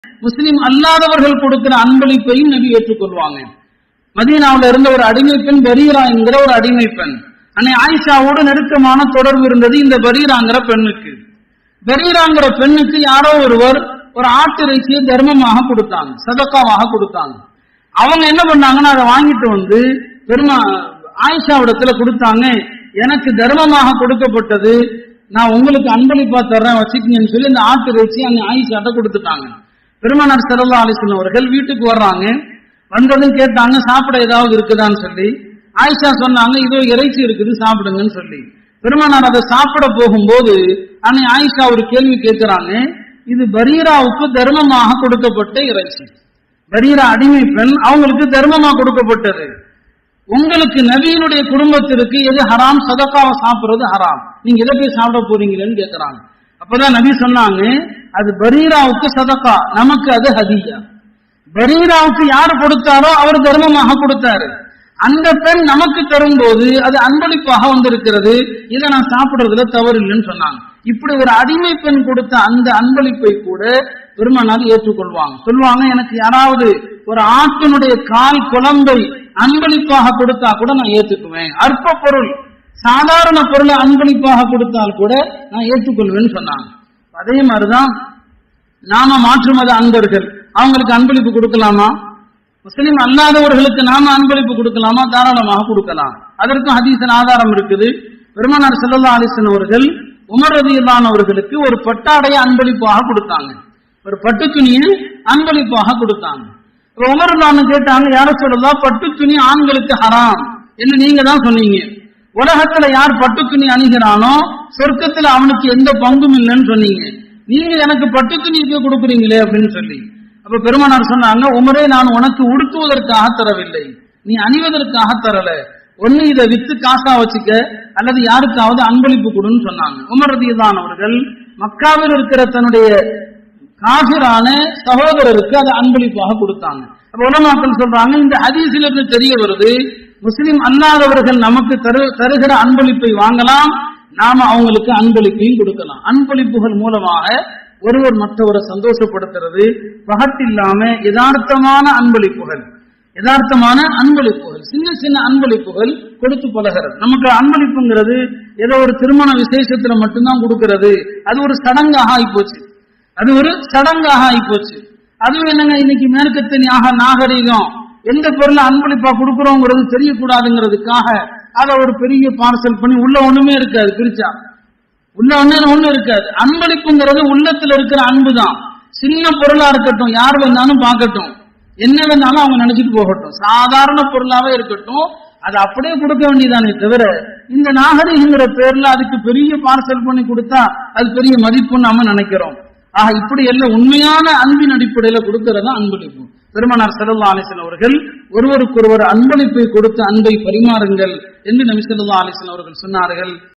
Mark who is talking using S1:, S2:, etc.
S1: முஸ்லிம் அல்லாதவர்கள் கொடுக்கிற அன்பளிப்பையும் நபி ஏற்றுக்கொள்வாங்க மதீனாவுல இருந்த ஒரு அடிமை பெண் பரீரா என்கிற ஒரு அடிமை பெண் அன்னை ஆயிஷாவோடு நெருக்கமான தொடர்பு இருந்தது இந்த பரீராங்கிற பெண்ணுக்கு பரீராங்கிற பெண்ணுக்கு யாரோ ஒருவர் ஒரு ஆட்டிறைச்சியை தர்மமாக கொடுத்தாங்க சதக்காவாக கொடுத்தாங்க அவங்க என்ன பண்ணாங்கன்னா அதை வாங்கிட்டு வந்து பெருமா ஆயிஷாவிடத்துல கொடுத்தாங்க எனக்கு தர்மமாக கொடுக்கப்பட்டது நான் உங்களுக்கு அன்பளிப்பா தர்றேன் வச்சுக்கங்கன்னு சொல்லி இந்த ஆட்டிறைச்சி அங்க ஆயிஷாட்ட கொடுத்துட்டாங்க பெருமானார் செல்லல்லா அலிஸ்லாம் அவர்கள் வீட்டுக்கு வர்றாங்க வந்ததும் கேட்டாங்க சாப்பிட ஏதாவது இருக்குதான்னு சொல்லி ஆயிஷா சொன்னாங்க இதோ இறைச்சி இருக்குது சாப்பிடுங்கன்னு சொல்லி பெருமானார் அதை சாப்பிட போகும்போது அன்னை ஆயிஷா ஒரு கேள்வி கேட்கிறாங்க இது பரீராவுக்கு தர்மமாக கொடுக்கப்பட்ட இறைச்சி பரீரா அடிமை பெண் அவங்களுக்கு தர்மமா கொடுக்கப்பட்டது உங்களுக்கு நபியினுடைய குடும்பத்திற்கு எது ஹராம் சதக்காவை சாப்பிடுறது ஹராம் நீங்க எதை போய் சாப்பிட போறீங்களேன்னு கேட்கிறாங்க அப்பதான் நபி சொன்னாங்க அது பரீராவுக்கு சதக்கா நமக்கு அது ஹதியா பரீராவுக்கு யார் கொடுத்தாரோ அவர் தர்மமாக கொடுத்தாரு அந்த பெண் நமக்கு தரும்போது அது அன்பளிப்பாக வந்திருக்கிறது இதை நான் சாப்பிடுறதுல தவறு இல்லைன்னு சொன்னாங்க இப்படி ஒரு அடிமை பெண் கொடுத்த அந்த அன்பளிப்பை கூட பெருமானார் ஏற்றுக்கொள்வாங்க சொல்லுவாங்க எனக்கு யாராவது ஒரு ஆட்டினுடைய கால் குழம்பை அன்பளிப்பாக கொடுத்தா கூட நான் ஏற்றுக்குவேன் அற்ப பொருள் சாதாரண பொருளை அன்பளிப்பாக கொடுத்தால் கூட நான் ஏற்றுக்கொள்வேன்னு சொன்னாங்க அதே மாதிரிதான் நாம மாற்று மத அன்பர்கள் அவங்களுக்கு அன்பளிப்பு கொடுக்கலாமா முஸ்லிம் அல்லாதவர்களுக்கு நாம அன்பளிப்பு கொடுக்கலாமா தாராளமாக கொடுக்கலாம் அதற்கும் ஹதீசன் ஆதாரம் இருக்குது பெருமானார் செல்லல்லா அலிசன் அவர்கள் உமர் ரதியில்லான் அவர்களுக்கு ஒரு பட்டாடைய அன்பளிப்பாக கொடுத்தாங்க ஒரு பட்டு துணியை அன்பளிப்பாக கொடுத்தாங்க இப்ப உமர் ரதியல்லாஹு கேட்டாங்க யார சொல்லலாம் பட்டு துணி ஆண்களுக்கு ஹராம் என்று நீங்க தான் சொன்னீங்க உலகத்துல யார் பட்டு துணி அணிகிறானோ சொர்க்கத்துல அவனுக்கு எந்த பங்கும் இல்லைன்னு சொன்னீங்க நீங்க எனக்கு பட்டு துணிக்கு கொடுக்குறீங்களே அப்படின்னு சொல்லி அப்ப பெருமானார் சொன்னாங்க உமரே நான் உனக்கு உடுத்துவதற்காக தரவில்லை நீ அணிவதற்காக தரல ஒண்ணு இதை வித்து காசா வச்சுக்க அல்லது யாருக்காவது அன்பளிப்பு கொடுன்னு சொன்னாங்க உமர் ரதியதான் அவர்கள் மக்காவில் இருக்கிற தன்னுடைய காபிரான சகோதரருக்கு அதை அன்பளிப்பாக கொடுத்தாங்க அப்ப உலமாக்கள் சொல்றாங்க இந்த ஹதீஸில் இருந்து தெரிய வருது முஸ்லிம் அல்லாதவர்கள் நமக்கு தரு தருகிற அன்பளிப்பை வாங்கலாம் நாம அவங்களுக்கு அன்பளிப்பையும் கொடுக்கலாம் அன்பளிப்புகள் மூலமாக ஒருவர் மற்றவரை சந்தோஷப்படுத்துறது பகட்டில்லாம யதார்த்தமான அன்பளிப்புகள் யதார்த்தமான அன்பளிப்புகள் சின்ன சின்ன அன்பளிப்புகள் கொடுத்து பழகிறது நமக்கு அன்பளிப்புங்கிறது ஏதோ ஒரு திருமண விசேஷத்துல மட்டும்தான் கொடுக்கிறது அது ஒரு சடங்காக ஆயிப்போச்சு அது ஒரு சடங்காக ஆயிப்போச்சு அதுவும் என்னங்க இன்னைக்கு மேற்கத்தின் ஆக நாகரீகம் எந்த பொருளை அன்பளிப்பா கொடுக்குறோங்கிறது தெரியக்கூடாதுங்கிறதுக்காக அதை ஒரு பெரிய பார்சல் பண்ணி உள்ள ஒண்ணுமே இருக்காது பிரிச்சா உள்ள ஒண்ணு ஒண்ணு இருக்காது அன்பளிப்புங்கிறது உள்ளத்துல இருக்கிற அன்பு தான் சின்ன பொருளா இருக்கட்டும் யார் வந்தாலும் பார்க்கட்டும் என்ன வேணாலும் அவங்க நினைச்சிட்டு போகட்டும் சாதாரண பொருளாவே இருக்கட்டும் அது அப்படியே கொடுக்க வேண்டியதானே தவிர இந்த நாகரிகங்கிற பேர்ல அதுக்கு பெரிய பார்சல் பண்ணி கொடுத்தா அது பெரிய மதிப்புன்னு நாம நினைக்கிறோம் ஆக இப்படி எல்லாம் உண்மையான அன்பின் அடிப்படையில கொடுக்கறது அன்பளிப்பு பெருமனார் செல்லல்லா அலிசன் அவர்கள் ஒருவருக்கொருவர் அன்பளிப்பை கொடுத்து அன்பை பரிமாறுங்கள் என்று நபி ஸல்லல்லாஹு அலைஹி வஸல்லம் அவர்கள் சொன்னார்கள்